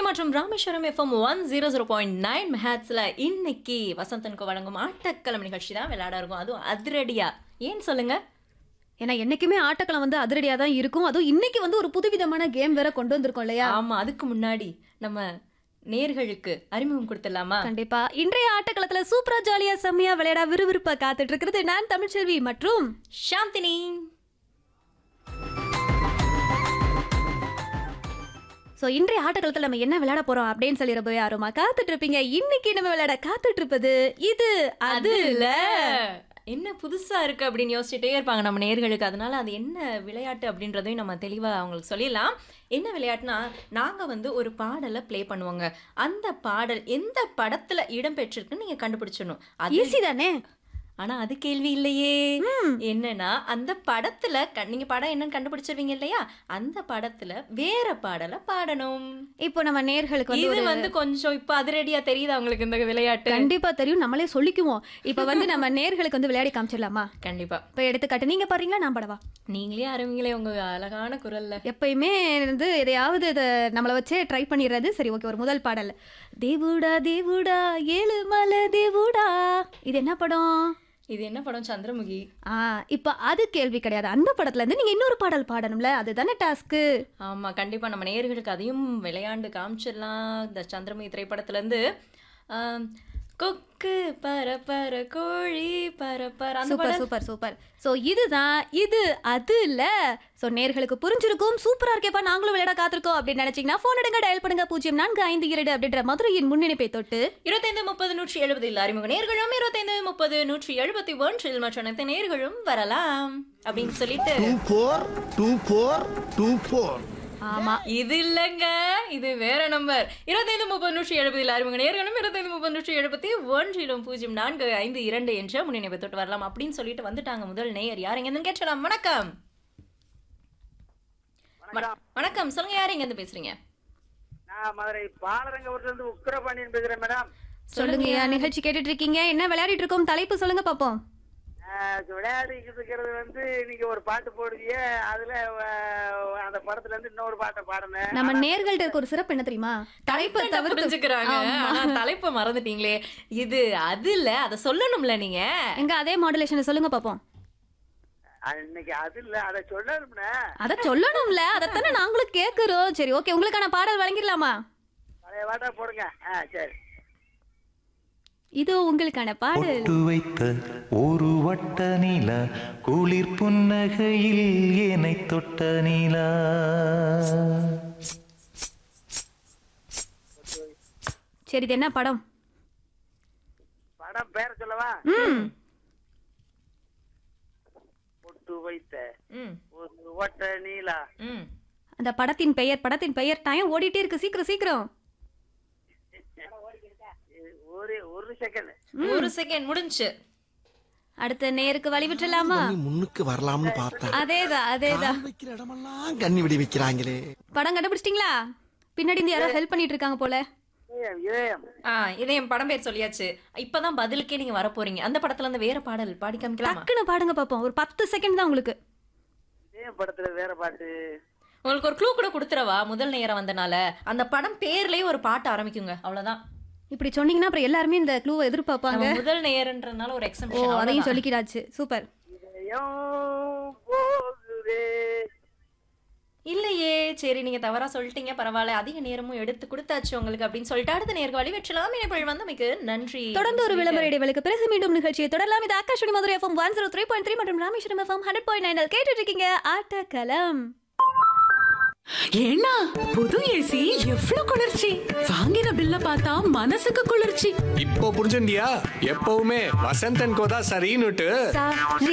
மற்றும் Rameswaram FM one zero zero point nine மெஹாட்ஸில் இன்னைக்கு வசந்தனுக்கு வழங்கும் ஆட்டக்களம் நிகழ்ச்சி தான் விளையாட இருக்கும் அதுவும் அதிரடியா ஏன் சொல்லுங்க ஏன்னா என்னைக்குமே ஆட்டக்களம் வந்து அதிரடியா தான் இருக்கும் அதுவும் இன்னைக்கு வந்து ஒரு புதுவிதமான கேம் வேற கொண்டு வந்திருக்கோம் இல்லையா ஆமா அதுக்கு முன்னாடி நம்ம நேர்களுக்கு அறிமுகம் கொடுத்துடலாமா கண்டிப்பா இன்றைய ஆட்டக்களத்துல சூப்பரா ஜாலியா செம்மையா விளையாட விறுவிறுப்பா காத்துட்டு இருக்கிறது நான் தமிழ்ச்செல்வி மற்றும் சாந்தினி சோ இன்றைய ஆட்டக்களத்துல நம்ம என்ன விளையாட போறோம் அப்படின்னு சொல்லி ரொம்ப யாருமா காத்துட்டு இருப்பீங்க இன்னைக்கு நம்ம விளையாட காத்துட்டு இருப்பது இது அது இல்ல என்ன புதுசா இருக்கு அப்படின்னு யோசிச்சுட்டே இருப்பாங்க நம்ம நேர்களுக்கு அதனால அது என்ன விளையாட்டு அப்படின்றதையும் நம்ம தெளிவா அவங்களுக்கு சொல்லிடலாம் என்ன விளையாட்டுனா நாங்க வந்து ஒரு பாடலை ப்ளே பண்ணுவோங்க அந்த பாடல் எந்த படத்துல இடம் பெற்றிருக்குன்னு நீங்க கண்டுபிடிச்சிடணும் அது ஈஸி தானே ஆனா அது கேள்வி இல்லையே என்னன்னா அந்த படத்துல க- நீங்க படம் என்னன்னு கண்டுபிடிச்சிருவீங்க இல்லையா அந்த படத்துல வேற பாடலை பாடணும் இப்போ நம்ம நேர்களுக்கு வந்து இது ஒரு வந்து கொஞ்சம் இப்ப அதிரடியா தெரியுதா உங்களுக்கு இந்த விளையாட்டு கண்டிப்பா தெரியும் நம்மளே சொல்லிக்குவோம் இப்ப வந்து நம்ம நேர்களுக்கு வந்து விளையாடி காமிச்சிடலாமா கண்டிப்பா இப்ப எடுத்துக்காட்டு நீங்க பாடுறீங்களா நான் பாடவா நீங்களே ஆரம்பிங்களே உங்க அழகான குரல்ல எப்பயுமே வந்து எதையாவது இதை நம்மளை வச்சே ட்ரை பண்ணிடுறது சரி ஓகே ஒரு முதல் பாடல் தேவுடா தேவுடா ஏழு மலை தேவுடா இது என்ன படம் இது என்ன படம் சந்திரமுகி ஆ இப்போ அது கேள்வி கிடையாது அந்த படத்துல இருந்து நீங்க இன்னொரு பாடல் பாடணும்ல அதுதானே டாஸ்க்கு ஆமா கண்டிப்பா நம்ம நேயர்களுக்கு அதையும் விளையாண்டு காமிச்சிடலாம் இந்த சந்திரமுகி திரைப்படத்துல இருந்து ஆம், கொக்கு பர பர கோழி பர பர அந்த சூப்பர் படம் சூப்பர் சூப்பர் ஸோ இதுதான் இது அது இல்ல ஸோ நேர்களுக்கு புரிஞ்சிருக்கும் சூப்பரா இருக்கேப்பா நாங்களும் விளையாட காத்திருக்கோம் அப்படின்னு நினைச்சீங்கன்னா ஃபோன் எடுங்க டயல் பண்ணுங்க பூஜ்ஜியம் நான்கு ஐந்து இரண்டு அப்படின்ற மதுரையின் முன்னிணைப்பை தொட்டு இருபத்தைந்து முப்பது நூற்றி எழுபதில் அறிமுக நேர்களும் இருபத்தைந்து முப்பது நூற்றி எழுபத்தி ஒன்றில் மற்ற அனைத்து நேர்களும் வரலாம் அப்படின்னு சொல்லிட்டு two four two four two four ஆமா இது இல்லைங்க இது வேற நம்பர் இருபத்தைந்து முப்பது நூற்றி எழுபதில் அறிமுக நேர்களும் இருபத்தைந்து முப்பது நூற்றி எழுபத்தி ஒன்றிலும் பூஜ்ஜியம் நான்கு ஐந்து இரண்டு என்ற முன்னிணைப்பை தொட்டு வரலாம் அப்படின்னு சொல்லிட்டு வந்துட்டாங்க முதல் நேயர் யார் எங்கேருந்து கேட்கலாம் வணக்கம் வண- வணக்கம் சொல்லுங்க யார் எங்கேருந்து பேசுறீங்க நான் மதுரை பாலரங்கபுரத்துல இருந்து உக்கிரபாண்டியன் பேசுறேன் மேடம் சொல்லுங்க நிகழ்ச்சி கேட்டுட்டு இருக்கீங்க என்ன விளையாடிட்டு இருக்கோம் தலைப்பு சொல்லுங்க பாப்போம் ஆஹ் விளையாடிக்கிட்டு இருக்கிறது வந்து நீங்க ஒரு பாட்டு போடுவீங்க அதுல ஆஹ், அந்த படத்துல இருந்து இன்னொரு பாட்டை பாடுனேன் நம்ம நேர்கள்ட்ட இருக்க ஒரு சிறப்பு என்ன தெரியுமா தலைப்பை தலைப்பை தவிர்த்து புரிஞ்சுக்கிறாங்க ஆமா. ஆனா தலைப்பை மறந்துட்டீங்களே இது அது இல்ல அதை சொல்லணும்ல நீங்க எங்க அதே மாடுலேஷனை சொல்லுங்க பாப்போம் அது இன்னைக்கு அது இல்ல அதை சொல்லணும்னே அத சொல்லணும்ல அதத்தானே நாங்களும் கேக்குறோம் சரி ஓகே உங்களுக்கான பாடல் வழங்கிடலாமா பழைய பாட்டா போடுங்க ஆ சரி இது உங்களுக்கான பாடல் பொட்டு வைத்த ஒரு வட்ட நிலா குளிர் புன்னகையில் என்னை தொட்ட நிலா சரி இது என்ன படம் படம் பேர சொல்லவா ம் பொட்டு வைத்த ம் ஒரு ஒட்ட நீலா ம் அந்த படத்தின் பெயர் படத்தின் பெயர் டைம் ஓடிட்டே இருக்கு சீக்கிரம் சீக்கிரம் ஒரு ஒரு செகண்ட் ஒரு செகண்ட் முடிஞ்சு அடுத்த நேருக்கு வழி விட்டுலாமா நீ முன்னுக்கு வரலாம்னு பார்த்தேன் அதேதான் அதேதான் கால் வைக்கிற இடமெல்லாம் கண்ணி வெடி வைக்கிறாங்களே படம் கண்டுபிடிச்சிட்டீங்களா பின்னாடி இருந்து யாரோ ஹெல்ப் பண்ணிட்டு இருக்காங்க போல இதயம் இதயம் ஆ இதே என் படம் பேர் சொல்லியாச்சு இப்பதான் பதிலுக்கே நீங்க வர போறீங்க அந்த படத்துல இருந்து வேற பாடல் பாடி காமிக்கலாமா டக்குன்னு பாடுங்க பாப்போம் ஒரு பத்து செகண்ட் தான் உங்களுக்கு இதயம் படத்துல வேற பாட்டு உங்களுக்கு ஒரு க்ளூ கூட கொடுத்துறவா முதல் நேரம் வந்தனால அந்த படம் பேர்லயே ஒரு பாட்டு ஆரம்பிக்குங்க அவ்வளவுதான் இப்படி சொன்னீங்கன்னா அப்புறம் எல்லாருமே இந்த க்ளூவை எதிர்பார்ப்பாங்க நம்ம முதல் நேரன்றனால ஒரு ஓ எக்ஸம்ஷன் அதையும் சொல்லிக்கிறாச்சு சூப்பர் இதயம் போகுதே இல்லையே சரி நீங்க தவறா சொல்லிட்டீங்க பரவாயில்ல அதிக நேரமும் எடுத்து கொடுத்தாச்சு உங்களுக்கு அப்படின்னு சொல்லிட்டு அடுத்த நேருக்கு வழி வெற்றலாம் இணைப்பில் வந்தமைக்கு நன்றி தொடர்ந்து ஒரு விளம்பர இடைவெளிக்கு பிறகு மீண்டும் நிகழ்ச்சியை தொடரலாம் இது Akash Madurai FM one zero three point three மற்றும் Rameswaram FM hundred point nine கேட்டுட்டு இருக்கீங்க ஆட்டக்கலம் ஏன்னா புது ஏசி எவ்ளோ குளிர்ச்சி வாங்கின பில்ல பார்த்தா மனசுக்கு குளிர்ச்சி இப்போ புரிஞ்சுண்டியா எப்பவுமே வசந்தன் கோதா சரின்னுட்டு